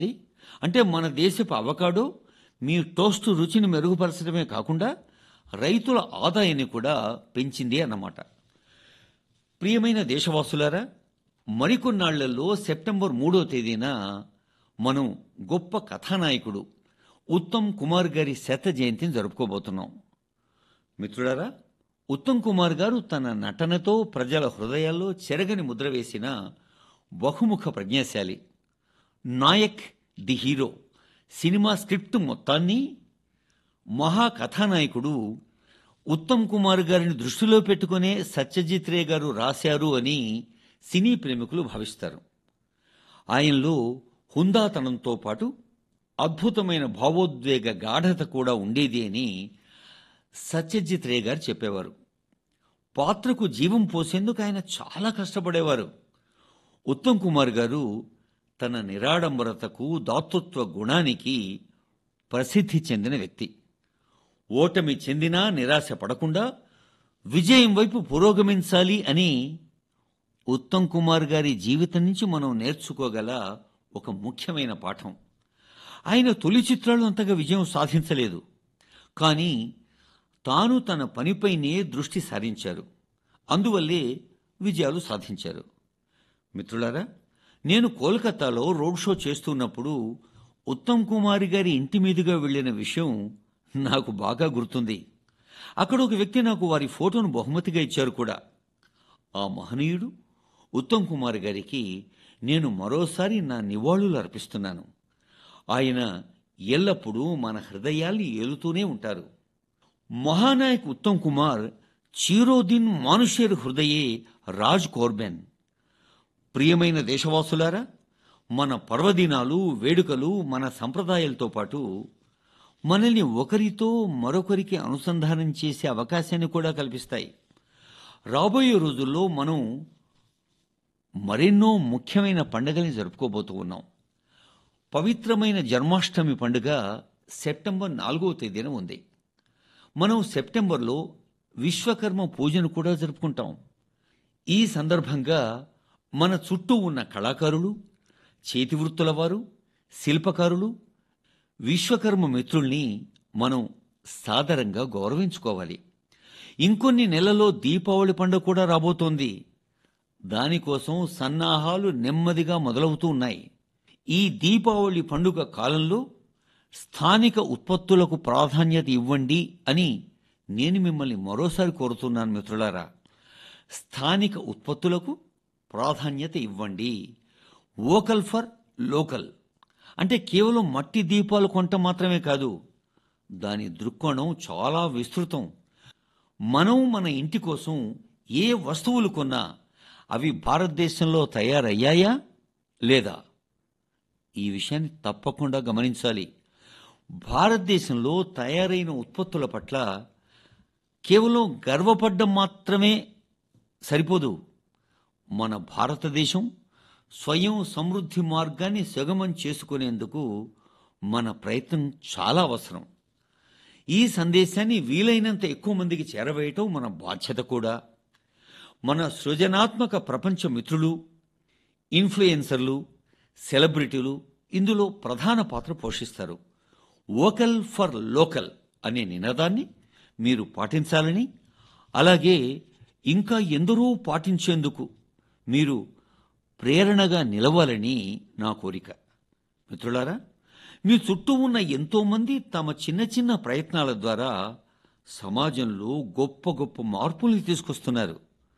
అంటే మన దేశపు అవకాడో మీ టోస్ట్ రుచిని మెరుగుపరచడమే కాకుండా రైతుల ఆదాయాన్ని కూడా పెంచింది అన్నమాట ప్రియమైన దేశవాసులారా మరికొన్నాళ్లలో సెప్టెంబర్ మూడో తేదీన మనం గొప్ప కథానాయకుడు ఉత్తమ్ కుమార్ గారి శత జయంతిని జరుపుకోబోతున్నాం మిత్రులారా ఉత్తమ్ కుమార్ గారు తన నటనతో ప్రజల హృదయాల్లో చెరగని ముద్ర వేసిన బహుముఖ ప్రజ్ఞాశాలి Nayak the hero cinema script మొత్తాన్ని మహా కథానాయకుడు ఉత్తమ్ కుమార్ గారిని దృష్టిలో పెట్టుకునే సత్యజిత్ రే గారు రాశారు అని సినీ ప్రేమికులు భావిస్తారు ఆయనలో హుందాతనంతో పాటు అద్భుతమైన భావోద్వేగ గాఢత కూడా ఉండేది అని సత్యజిత్ రే గారు చెప్పేవారు పాత్రకు జీవం పోసేందుకు ఆయన చాలా కష్టపడేవారు ఉత్తమ్ కుమార్ గారు తన నిరాడంబరతకు దాతృత్వ గుణానికి ప్రసిద్ధి చెందిన వ్యక్తి ఓటమి చెందినా నిరాశ పడకుండా విజయం వైపు పురోగమించాలి అని ఉత్తమ్ కుమార్ గారి జీవితం నుంచి మనం నేర్చుకోగల ఒక ముఖ్యమైన పాఠం ఆయన తొలి చిత్రాలు అంతగా విజయం సాధించలేదు కానీ తాను తన పనిపైనే దృష్టి సారించారు అందువల్లే విజయాలు సాధించారు మిత్రులారా నేను కోల్కతాలో రోడ్ షో చేస్తున్నప్పుడు ఉత్తమ్ కుమార్ గారి ఇంటి మీదుగా వెళ్ళిన విషయం నాకు బాగా గుర్తుంది అక్కడ ఒక వ్యక్తి నాకు వారి ఫోటోను బహుమతిగా ఇచ్చారు కూడా ఆ మహనీయుడు ఉత్తమ్ కుమార్ గారికి నేను మరోసారి నా నివాళులు అర్పిస్తున్నాను ఆయన ఎల్లప్పుడూ మన హృదయాల్ని ఏలుతూనే ఉంటారు మహానాయక్ ఉత్తమ్ కుమార్ చీరోదిన్ మానుషేర్ హృదయే రాజ్ కోర్బెన్ ప్రియమైన దేశవాసులారా మన పర్వదినాలు వేడుకలు మన సంప్రదాయాలతో పాటు మనల్ని ఒకరితో మరొకరికి అనుసంధానం చేసే అవకాశాన్ని కూడా కల్పిస్తాయి రాబోయే రోజుల్లో మనం మరెన్నో ముఖ్యమైన పండుగల్ని జరుపుకోబోతూ ఉన్నాం పవిత్రమైన జన్మాష్టమి పండుగ సెప్టెంబర్ నాలుగో తేదీన ఉంది మనం సెప్టెంబర్లో విశ్వకర్మ పూజను కూడా జరుపుకుంటాం ఈ సందర్భంగా మన చుట్టూ ఉన్న కళాకారులు చేతివృత్తుల వారు శిల్పకారులు విశ్వకర్మ మిత్రుల్ని మనం సాదరంగా గౌరవించుకోవాలి ఇంకొన్ని నెలలో దీపావళి పండుగ కూడా రాబోతోంది దానికోసం సన్నాహాలు నెమ్మదిగా మొదలవుతూ ఉన్నాయి ఈ దీపావళి పండుగ కాలంలో స్థానిక ఉత్పత్తులకు ప్రాధాన్యత ఇవ్వండి అని నేను మిమ్మల్ని మరోసారి కోరుతున్నాను మిత్రులారా స్థానిక ఉత్పత్తులకు ప్రాధాన్యత ఇవ్వండి వోకల్ ఫర్ లోకల్ అంటే కేవలం మట్టి దీపాలు కొంట మాత్రమే కాదు దాని దృక్కోణం చాలా విస్తృతం మనం మన ఇంటి కోసం ఏ వస్తువులు కొన్నా అవి భారతదేశంలో తయారయ్యాయా లేదా ఈ విషయాన్ని తప్పకుండా గమనించాలి భారతదేశంలో తయారైన ఉత్పత్తుల పట్ల కేవలం గర్వపడ్డం మాత్రమే సరిపోదు మన భారతదేశం స్వయం సమృద్ధి మార్గాన్ని సుగమం చేసుకునేందుకు మన ప్రయత్నం చాలా అవసరం ఈ సందేశాన్ని వీలైనంత ఎక్కువ మందికి చేరవేయటం మన బాధ్యత కూడా మన సృజనాత్మక ప్రపంచ మిత్రులు ఇన్ఫ్లుయెన్సర్లు సెలబ్రిటీలు ఇందులో ప్రధాన పాత్ర పోషిస్తారు వోకల్ ఫర్ లోకల్ అనే నినాదాన్ని మీరు పాటించాలని అలాగే ఇంకా ఎందరో పాటించేందుకు మీరు ప్రేరణగా నిలవాలని నా కోరిక మిత్రులారా మీ చుట్టూ ఉన్న ఎంతోమంది తమ చిన్న చిన్న ప్రయత్నాల ద్వారా సమాజంలో గొప్ప గొప్ప మార్పుల్ని తీసుకొస్తున్నారు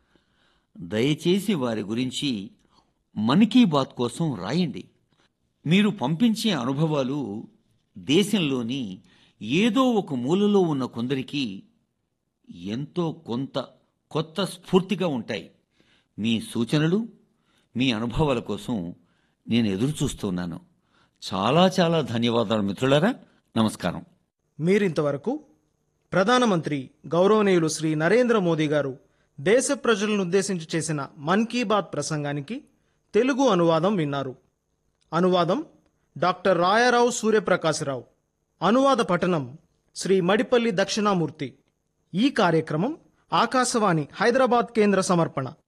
దయచేసి వారి గురించి మన్ కీ బాత్ కోసం రాయండి మీరు పంపించే అనుభవాలు దేశంలోని ఏదో ఒక మూలలో ఉన్న కొందరికి ఎంతో కొంత కొత్త స్ఫూర్తిగా ఉంటాయి మీ సూచనలు మీ అనుభవాల కోసం నేను ఎదురు చూస్తున్నాను చాలా చాలా ధన్యవాదాలు మిత్రులారా నమస్కారం మీరింతవరకు ప్రధానమంత్రి గౌరవనీయులు శ్రీ నరేంద్ర మోదీ గారు దేశ ప్రజలను ఉద్దేశించి చేసిన మన్ కీ బాత్ ప్రసంగానికి తెలుగు అనువాదం విన్నారు అనువాదం డాక్టర్ రాయారావు సూర్యప్రకాశరావు అనువాద పఠనం శ్రీ మడిపల్లి దక్షిణామూర్తి ఈ కార్యక్రమం ఆకాశవాణి హైదరాబాద్ కేంద్ర సమర్పణ